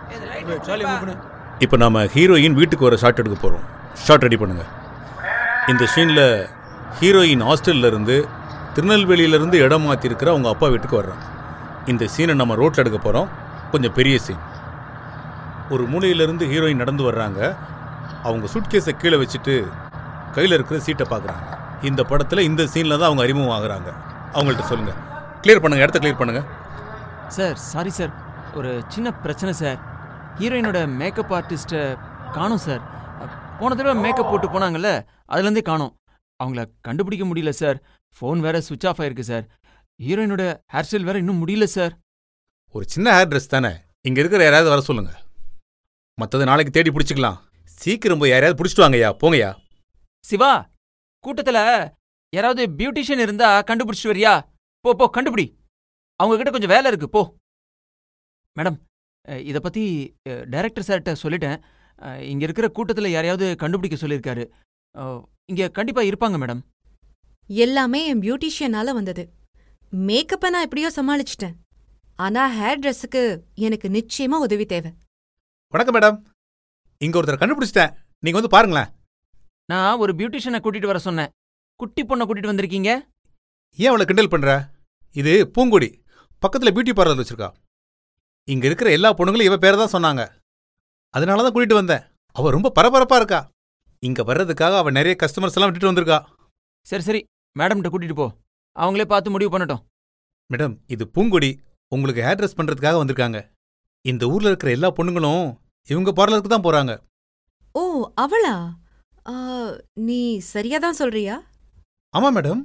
இப்போ நாம ஹீரோயின் வீட்டுக்கு வர ஷாட் எடுக்க போகிறோம் ஷாட் ரெடி பண்ணுங்க இந்த சீனில் ஹீரோயின் ஹாஸ்டல்ல இருந்து திருநெல்வேலியிலேருந்து இடம் மாற்றிருக்கிற அவங்க அப்பா வீட்டுக்கு வர்றான் இந்த சீனை நம்ம ரோட்டில் எடுக்க போகிறோம் கொஞ்சம் பெரிய சீன் ஒரு மூலையிலேருந்து ஹீரோயின் நடந்து வர்றாங்க அவங்க சூட்கேஸை கீழே வச்சுட்டு கையில் இருக்கிற சீட்டை பார்க்குறாங்க இந்த படத்தில் இந்த சீனில் தான் அவங்க அறிமுகம் ஆகுறாங்க அவங்கள்ட்ட சொல்லுங்கள் க்ளியர் பண்ணுங்கள் இடத்த க்ளியர் பண்ணுங்கள் சார் சாரி சார் ஒரு சின்ன பிரச்சனை சார் ஹீரோயினோட மேக்கப் ஆர்டிஸ்ட்டை காணோம் சார் போன தடவை மேக்கப் போட்டு போனாங்கல்ல அதுலேருந்தே காணோம் அவங்கள கண்டுபிடிக்க முடியல சார் ஃபோன் வேற சுவிட்ச் ஆஃப் ஆயிருக்கு சார் ஹீரோயினோட ஹேர் ஸ்டைல் வேற இன்னும் முடியல சார் ஒரு சின்ன ஹேர் ட்ரெஸ் தானே இங்கே இருக்கிற யாராவது வர சொல்லுங்க மற்றது நாளைக்கு தேடி பிடிச்சிக்கலாம் சீக்கிரம் போய் யாரையாவது பிடிச்சிட்டு வாங்கய்யா போங்கய்யா சிவா கூட்டத்தில் யாராவது பியூட்டிஷியன் இருந்தா கண்டுபிடிச்சிட்டு வரியா போ போ கண்டுபிடி அவங்க கிட்ட கொஞ்சம் வேலை இருக்கு போ மேடம் இதை பற்றி டைரக்டர் சார்கிட்ட சொல்லிட்டேன் அஹ், இங்க இருக்கிற கூட்டத்தில் யாரையாவது கண்டுபிடிக்க சொல்லியிருக்காரு அஹ், இங்க கண்டிப்பா இருப்பாங்க மேடம் எல்லாமே என் பியூட்டிஷியனால வந்தது மேக்கப்பை நான் எப்படியோ சமாளிச்சிட்டேன் ஆனா ஹேர் ட்ரெஸ்ஸுக்கு எனக்கு நிச்சயமா உதவி தேவை வணக்கம் மேடம் இங்கே ஒருத்தர் கண்டுபிடிச்சிட்டேன் நீங்கள் வந்து பாருங்களேன் நான் ஒரு பியூட்டிஷியனை கூட்டிட்டு வர சொன்னேன் குட்டி பொண்ணை கூட்டிட்டு வந்திருக்கீங்க ஏன் அவளை கிண்டல் பண்ணுற இது பூங்கொடி பக்கத்தில் பியூட்டி பார்லர் வச்சிருக்கா இங்கே இருக்கிற எல்லா பொண்ணுங்களும் இவ பேரை தான் சொன்னாங்க அதனால தான் கூட்டிகிட்டு வந்தேன் அவள் ரொம்ப பரபரப்பாக இருக்கா இங்கே வர்றதுக்காக அவள் நிறைய கஸ்டமர்ஸ் எல்லாம் விட்டுட்டு வந்திருக்கா சரி சரி மேடம்கிட்ட கூட்டிட்டு போ அவங்களே பார்த்து முடிவு பண்ணட்டும் மேடம் இது பூங்கொடி உங்களுக்கு ஹேர் ட்ரெஸ் பண்ணுறதுக்காக வந்திருக்காங்க இந்த ஊரில் இருக்கிற எல்லா பொண்ணுங்களும் இவங்க பார்லருக்கு தான் போகிறாங்க ஓ அவளா ஆ, நீ சரியா தான் சொல்றியா ஆமாம் மேடம்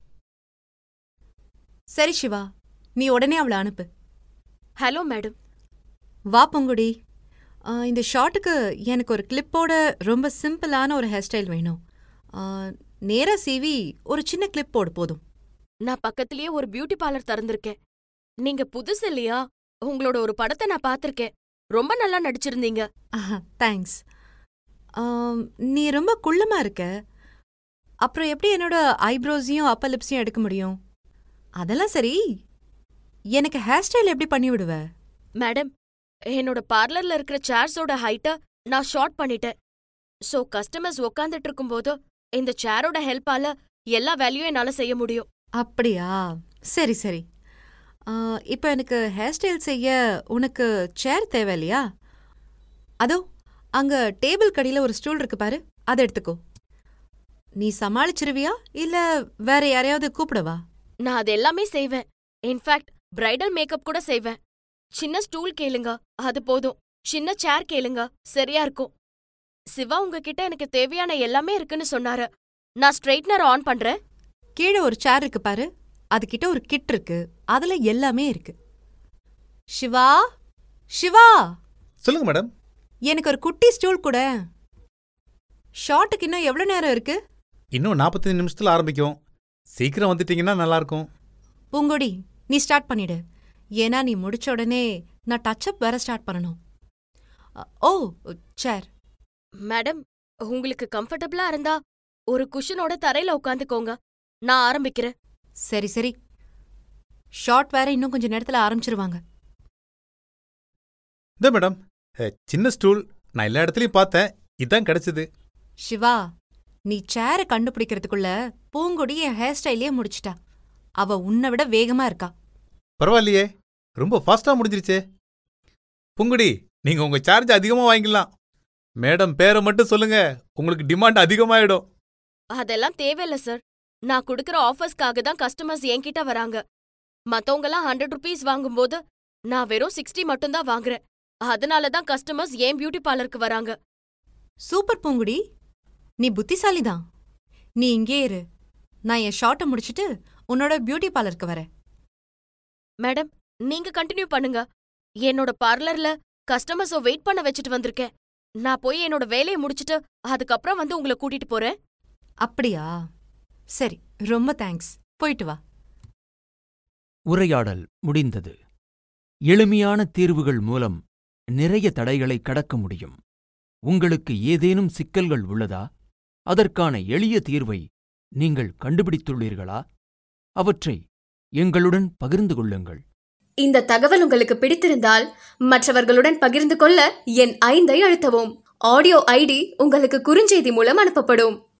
சரி சிவா நீ உடனே அவளை அனுப்பு ஹலோ மேடம் வா பொங்குடி ஆ, இந்த ஷாட்டுக்கு எனக்கு ஒரு கிளிப்போட ரொம்ப சிம்பிளான ஒரு ஹேர் ஸ்டைல் வேணும் ஆ, நேரா சீவி ஒரு சின்ன கிளிப் போடு போதும் நான் பக்கத்திலேயே ஒரு பியூட்டி பார்லர் திறந்திருக்கேன் நீங்க புதுசு இல்லையா உங்களோட ஒரு படத்தை நான் பார்த்திருக்கேன் ரொம்ப நல்லா நடிச்சிருந்தீங்க தேங்க்ஸ் நீ ரொம்ப குள்ளமா இருக்க அப்புறம் எப்படி என்னோட ஐப்ரோஸையும் அப்பர் லிப்ஸையும் எடுக்க முடியும் அதெல்லாம் சரி எனக்கு ஹேர் ஸ்டைல் எப்படி பண்ணி விடுவ மேடம் என்னோட பார்லர்ல இருக்கிற சேர்ஸோட ஹைட்ட நான் ஷார்ட் பண்ணிட்டேன் சோ கஸ்டமர்ஸ் உக்காந்துட்டு இருக்கும்போது இந்த சேரோட ஹெல்ப்பால எல்லா வேலையும் என்னால செய்ய முடியும் அப்படியா சரி சரி ஆ, இப்போ எனக்கு ஹேர் ஸ்டைல் செய்ய உனக்கு சேர் தேவை இல்லையா அதோ அங்க டேபிள் கடியில ஒரு ஸ்டூல் இருக்கு பாரு அதை எடுத்துக்கோ நீ சமாளிச்சிருவியா இல்ல வேற யாரையாவது கூப்பிடவா நான் அது எல்லாமே செய்வேன் இன்ஃபேக்ட் பிரைடல் மேக்கப் கூட செய்வேன் சின்ன ஸ்டூல் கேளுங்க அது போதும் சின்ன சேர் கேளுங்க சரியா இருக்கும் சிவா உங்ககிட்ட எனக்கு தேவையான எல்லாமே இருக்குன்னு சொன்னாரு நான் ஸ்ட்ரைட்னர் ஆன் பண்றேன் கீழே ஒரு சேர் இருக்கு பாரு அதுகிட்ட ஒரு கிட் இருக்கு அதுல எல்லாமே இருக்கு சிவா சிவா சொல்லுங்க மேடம் எனக்கு ஒரு குட்டி ஸ்டூல் கூட ஷார்ட்டுக்கு இன்னும் எவ்வளவு நேரம் இருக்கு இன்னும் நாற்பத்தஞ்சு நிமிஷத்தில் ஆரம்பிக்கும் சீக்கிரம் வந்துட்டீங்கன்னா நல்லாயிருக்கும் பூங்கொடி நீ ஸ்டார்ட் பண்ணிடு ஏன்னா நீ முடிச்ச உடனே நான் டச்சப் வேற ஸ்டார்ட் பண்ணணும் அ, ஓ சேர் மேடம் உங்களுக்கு கம்ஃபர்டபுளா இருந்தா ஒரு குஷனோட தரையில உட்காந்துக்கோங்க நான் ஆரம்பிக்கிறேன் சரி சரி ஷார்ட் வேற இன்னும் கொஞ்ச நேரத்துல ஆரம்பிச்சிருவாங்க இந்த மேடம் அஹ், சின்ன ஸ்டூல் நான் எல்லா இடத்துலையும் பார்த்தேன் இதான் கிடைச்சது சிவா நீ சேரை கண்டுபிடிக்கிறதுக்குள்ள பூங்கொடி என் ஹேர் ஸ்டைலே முடிச்சிட்டா அவ உன்னை விட வேகமா இருக்கா பரவாயில்லையே ரொம்ப ஃபாஸ்ட்டாக முடிஞ்சிருச்சே பூங்குடி நீங்கள் உங்கள் சார்ஜ் அதிகமாக வாங்கிக்கலாம் மேடம் பேரை மட்டும் சொல்லுங்க உங்களுக்கு டிமாண்ட் அதிகமாயிடும் அதெல்லாம் தேவையில்ல சார் நான் குடுக்கற ஆஃபர்ஸ்க்காக தான் கஸ்டமர்ஸ் என்கிட்ட வராங்க மத்தவங்கலாம் ஹண்ட்ரட் ருபீஸ் வாங்கும்போது நான் வெறும் சிக்ஸ்டி மட்டும்தான் வாங்குறேன் அதனால தான் கஸ்டமர்ஸ் ஏன் பியூட்டி பார்லருக்கு வராங்க சூப்பர் பூங்குடி நீ புத்திசாலிதான் நீ இங்கே இரு நான் என் ஷார்ட்டை முடிச்சிட்டு உன்னோட பியூட்டி பார்லருக்கு வரேன் மேடம் நீங்க கண்டினியூ பண்ணுங்க என்னோட பார்லர்ல கஸ்டமர்ஸ வெயிட் பண்ண வச்சுட்டு வந்திருக்கேன் நான் போய் என்னோட வேலையை முடிச்சிட்டு அதுக்கப்புறம் வந்து உங்களை கூட்டிட்டு போறேன் அப்படியா சரி ரொம்ப தேங்க்ஸ் போயிட்டு வா உரையாடல் முடிந்தது எளிமையான தீர்வுகள் மூலம் நிறைய தடைகளை கடக்க முடியும் உங்களுக்கு ஏதேனும் சிக்கல்கள் உள்ளதா அதற்கான எளிய தீர்வை நீங்கள் கண்டுபிடித்துள்ளீர்களா அவற்றை எங்களுடன் பகிர்ந்து கொள்ளுங்கள் இந்த தகவல் உங்களுக்கு பிடித்திருந்தால் மற்றவர்களுடன் பகிர்ந்து கொள்ள என் ஐந்தை அழுத்தவும் ஆடியோ ஐடி உங்களுக்கு குறுஞ்செய்தி மூலம் அனுப்பப்படும்